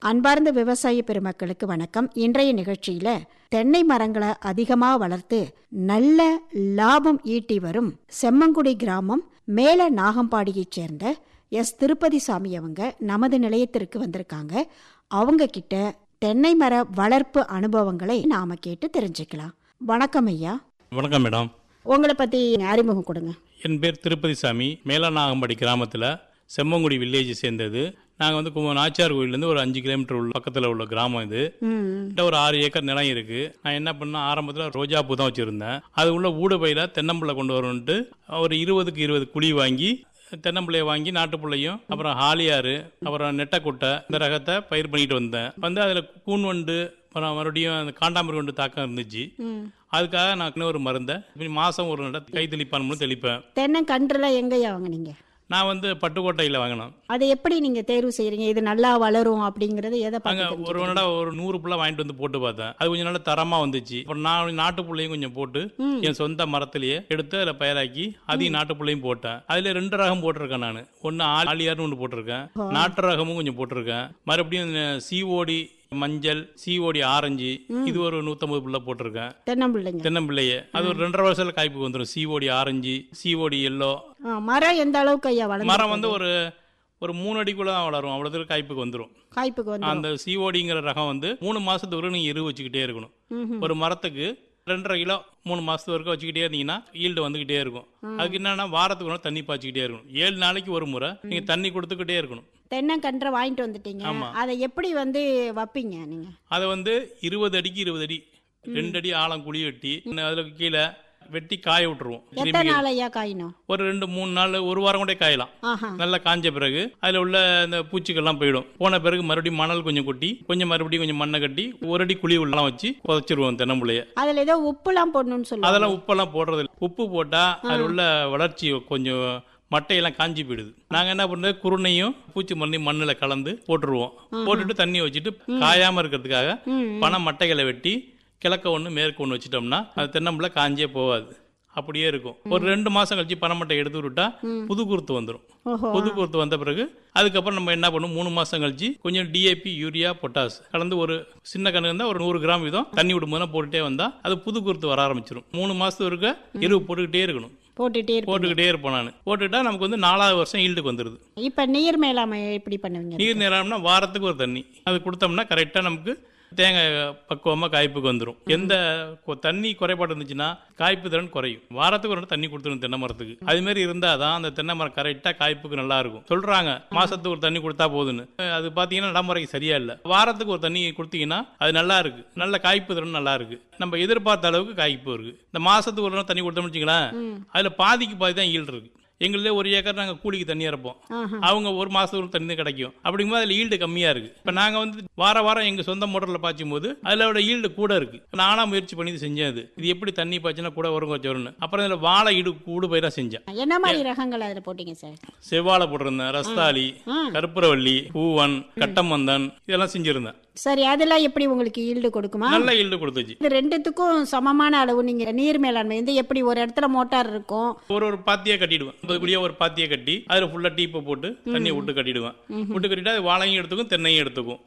அன்பார்ந்த விவசாய பெருமக்களுக்கு வணக்கம் இன்றைய நிகழ்ச்சியில தென்னை மரங்களை அதிகமாக வளர்த்து நல்ல லாபம் ஈட்டி வரும் செம்மங்குடி கிராமம் மேல நாகம்பாடியைச் சேர்ந்த எஸ் திருப்பதி சாமி அவங்க நமது நிலையத்திற்கு வந்திருக்காங்க அவங்க கிட்ட தென்னை மர வளர்ப்பு அனுபவங்களை நாம கேட்டு தெரிஞ்சுக்கலாம் வணக்கம் ஐயா வணக்கம் மேடம் உங்களை பத்தி அறிமுகம் கொடுங்க என் பேர் திருப்பதி சாமி மேலநாகம்படி கிராமத்தில் செம்மங்குடி வில்லேஜ் சேர்ந்தது நாங்கள் வந்து கு- நாச்சியார் கோயிலேருந்து ஒரு அஞ்சு கிலோமீட்டர் உள்ள பக்கத்தில் உள்ள கிராமம் இது ம் கிட்ட ஒரு ஆறு ஏக்கர் நிலம் இருக்கு நான் என்ன பண்ணேன் ஆரம்பத்தில் ரோஜா பூ தான் வச்சுருந்தேன் அது உள்ள ஊடு பையில தென்னம்பிள்ளை கொண்டு வரணுன்ட்டு ஒரு இருபதுக்கு இருபது குழி வாங்கி தென்னம்பிள்ளையை வாங்கி நாட்டுப்புள்ளையும் அப்புறம் ஹாலியாறு அப்புறம் நெட்டக்குட்டை இந்த ரகத்தை பயிர் பண்ணிட்டு வந்தேன் வந்து அதில் கூன் வண்டு அப்புறம் மறுபடியும் அந்த காண்டாமிருக வண்டு தாக்கம் இருந்துச்சு ம் அதுக்காக நான் இன்னொரு மருந்தை இப்ப மாசம் ஒரு நட கை தெளிப்பான் மூலம் தெளிப்பேன் தென்னங்கன்றுல எங்கய்யா வாங்குனீங்க நான் வந்து பட்டுக்கோட்டையில் வாங்கினேன் அதை எப்படி நீங்க தேர்வு செய்றீங்க இது நல்லா வளரும் அப்படிங்கறது எதை அங்கே பார்த்து ஒரு நட ஒரு நூறு புள்ள வாங்கிட்டு வந்து போட்டு பார்த்தேன் அது கொஞ்சம் நல்லா தரமாக வந்துச்சு அப்புறம் நான் நாட்டு புள்ளையும் கொஞ்சம் போட்டு என் சொந்த மரத்திலேயே எடுத்து அதில் பயிராக்கி அதையும் நாட்டு புள்ளையும் போட்டேன் அதில் ரெண்டு ரகம் போட்டிருக்கேன் நான் ஒன்று ஆலியார்னு ஒன்று போட்டிருக்கேன் நாட்டு ரகமும் கொஞ்சம் போட்டிருக்கேன் மறுபடியும் சிஓடி மஞ்சள் சிஓடி ஆரஞ்சு இது ஒரு நூற்றம்பது புள்ள போட்டிருக்கேன் தென்னம்பிள்ளைங்க தென்னம்பிள்ளையே அது ஒரு ரெண்டரை வருஷத்துல காய்ப்பு வந்துடும் சிஓடி ஆரஞ்சு சிஓடி எல்லோ ஆ, மரம் எந்த அளவுக்கு ஐயா வளர்ந்து மரம் வந்து ஒரு ஒரு மூணு அடிக்குள்ள தான் வளரும் அவ்வளோ தூரம் காய்ப்புக்கு வந்துடும் காய்ப்புக்கு வந்து அந்த சிஓடிங்கிற ரகம் வந்து மூணு மாசத்துக்கு வரைக்கும் நீங்க எரு வச்சுக்கிட்டே இருக்கணும் ம்ஹும். ஒரு மரத்துக்கு ரெண்டரை கிலோ மூணு மாசத்து வரைக்கும் வச்சுக்கிட்டே இருந்தீங்கன்னா ஈல்டு வந்துகிட்டே இருக்கும் அதுக்கு என்னன்னா வாரத்துக்கு ஒரு நாள் தண்ணி பாய்ச்சிக்கிட்டே இருக்கணும் ஏழு நாளைக்கு ஒரு முறை நீங்க தண்ணி கொடுத்துக்கிட்டே இருக்கணும் தென்னங்கன்றை வாங்கிட்டு வந்துட்டீங்க ஆமா. அதை எப்படி வந்து வைப்பீங்க நீங்க அதை வந்து இருபது அடிக்கு இருபது அடி ரெண்டு அடி ஆழம் குழி வெட்டி அதுல கீழே வெட்டி காய விட்டுருவோம் எத்தனை திரும்பி நாள் ஐயா காயணும் ஒரு ரெண்டு மூணு நாள் ஒரு வாரம் கூட காயலாம் ஆஹா நல்லா காஞ்ச பிறகு அதில் உள்ள இந்த பூச்சிகள்லாம் போயிடும் போன பிறகு மறுபடியும் மணல் கொஞ்சம் கொட்டி கொஞ்சம் மறுபடியும் கொஞ்சம் மண்ணை கட்டி ஒரு அடி குழி உள்ளலாம் வச்சு புதைச்சிருவோம் தென்னம்புளைய அதுல ஏதோ உப்புலாம் போடணும்னு சொல்லுவாங்க அதெல்லாம் உப்பெல்லாம் போடுறது இல்ல. உப்பு போட்டா அதில் உள்ள வளர்ச்சி கொஞ்சம் மட்டையெல்லாம் காஞ்சி போயிடுது நாங்க என்ன பண்றது குருணையும் பூச்சி மருந்தையும் மண்ணுல கலந்து போட்டுருவோம் போட்டுட்டு தண்ணி வச்சுட்டு காயாம இருக்கிறதுக்காக ம். பனை மட்டைகளை வெட்டி கிழக்க ஒன்று மேற்கு ஒன்று வச்சுட்டோம்னா அது தென்னம்பிள்ளை காஞ்சே போகாது அப்படியே இருக்கும் ஒரு ரெண்டு மாசம் கழிச்சு பனை மட்டை எடுத்து விட்டா புது குருத்து வந்துடும் ஓஹோ புது குருத்து வந்த பிறகு அதுக்கப்புறம் நம்ம என்ன பண்ணுவோம் மூணு மாசம் கழிச்சு கொஞ்சம் டிஏபி யூரியா பொட்டாஸ் கலந்து ஒரு சின்ன கணக்கு இருந்தால் ஒரு நூறு கிராம் வீதம் தண்ணி விடும்போது போட்டுட்டே வந்தா அது புது குருத்து வர ஆரம்பிச்சிடும் மூணு மாசத்து இருக்க எருவு போட்டுக்கிட்டே இருக்கணும் போட்டுட்டே இருக்கு போட்டுக்கிட்டே இருப்போம் நான் போட்டுட்டா நமக்கு வந்து நாலாவது வருஷம் ஈல்டுக்கு வந்துடுது இப்ப நீர் மேலாண்மை எப்படி பண்ணுவீங்க நீர் நேரம்னா வாரத்துக்கு ஒரு தண்ணி அது கொடுத்தோம்னா கரெக்டாக நமக்கு தேங்காய் பக்குவமாக காய்ப்புக்கு வந்துடும் எந்த கொ- தண்ணி குறைபாடு இருந்துச்சுன்னா காய்ப்பு திறன் குறையும் வாரத்துக்கு ஒரு நாள் தண்ணி கொடுத்துரும் தென்னை மரத்துக்கு அது மாதிரி இருந்தால் தான் அந்த தென்னை மரம் கரெக்டாக காய்ப்புக்கு நல்லா இருக்கும் சொல்றாங்க மாசத்துக்கு ஒரு தண்ணி கொடுத்தா போதுன்னு அது பார்த்தீங்கன்னா நடைமுறைக்கு சரியா இல்லை வாரத்துக்கு ஒரு தண்ணி கொடுத்தீங்கன்னா அது நல்லா இருக்கு நல்ல காய்ப்பு திறன் நல்லா இருக்கு நம்ம எதிர்பார்த்த அளவுக்கு காய்ப்பு இருக்கு இந்த மாசத்துக்கு ஒரு நாள் தண்ணி கொடுத்தோம்னு வச்சுங்களேன் அதில் பாதிக்கு பாதி தான் ஈல்டு இருக்கு எங்களே ஒரு ஏக்கர் நாங்கள் கூலிக்கு தண்ணி இறப்போம் ஆஹா. அவங்க ஒரு மாசத்துக்கு தண்ணி கிடைக்கும் அப்படிங்கும்போது அதில் ஈல்டு கம்மியா இருக்கு இப்போ நாங்க வந்து வார வாரம் எங்க சொந்த மோட்டர்ல பாய்ச்சும் போது அதோட ஈல்டு கூட இருக்கு நானா முயற்சி பண்ணி இது செஞ்சேன் அது இது எப்படி தண்ணி பாய்ச்சினா கூட வரும் கொஞ்சம் வரும்னு அப்புறம் இதில் வாழை ஈடு கூடு பயிரா செஞ்சேன் என்ன மாதிரி ரகங்கள் அதுல போட்டீங்க சார் செவ்வாழை போட்டிருந்தேன் ரஸ்தாலி ஆ. கருப்புரவள்ளி பூவன் கட்டமந்தன் இதெல்லாம் செஞ்சிருந்தேன் சரி அதெல்லாம் எப்படி உங்களுக்கு ஈல்டு கொடுக்குமா நல்ல ஈல்டு கொடுத்துச்சு இது ரெண்டுத்துக்கும் சமமான அளவு நீங்க நீர் மேலாண்மை வந்து எப்படி ஒரு இடத்துல மோட்டார் இருக்கும் ஒரு ஒரு பாத்தியா கட்டிடுவேன் முப்பது குழியா ஒரு பாத்தியை கட்டி அதில் ஃபுல்லாக டீப்பை போட்டு தண்ணியை விட்டு கட்டிடுவேன் விட்டு கட்டிட்டு அது வாழையும் எடுத்துக்கும் தென்னையும் எடுத்துக்கும்